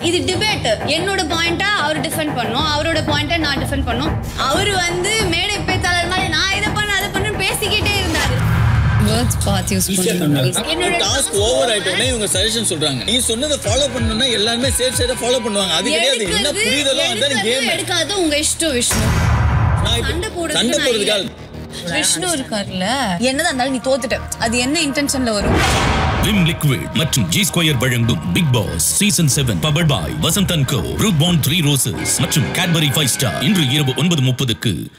இது டிபேட் என்னோட பாயிண்டா அவர் டிஃபெண்ட் பண்ணும் அவரோட பாயிண்டா நான் டிஃபெண்ட் பண்ணும் அவர் வந்து மேடை பேத்தாளர் மாதிரி நான் இதை பண்ண அதை பண்ணு பேசிக்கிட்டே இருந்தாரு வேர்ட்ஸ் பார்த்து யூஸ் பண்ணுங்க என்னோட டாஸ்க் ஓவர் ஆயிட்டோடனே இவங்க சஜஷன் சொல்றாங்க நீ சொன்னதை ஃபாலோ பண்ணணும்னா எல்லாருமே சேஃப் சைடா ஃபாலோ பண்ணுவாங்க அது கிடையாது என்ன எடுக்கிறது புரியுதலோ அதுதான் எடுக்கிறது, கேம் எடுக்காது உங்க இஷ்டம் விஷ்ணு நான் இப்ப சண்டை போடுறதுக்கு சண்டை நான் போடுறதுக்காக விஷ்ணு இருக்கார்ல என்னதான் இருந்தாலும் நீ தோத்துட்ட அது என்ன இன்டென்ஷன்ல வரும் விம் லிக்விட் மற்றும் ஜி ஸ்கொயர் வழங்கும் Bigg Boss season seven powered by Vasanth and Co Root Bond Three Roses மற்றும் கேட்பரி ஃபைவ் ஸ்டார் இன்று இரவு ஒன்பது முப்பதுக்கு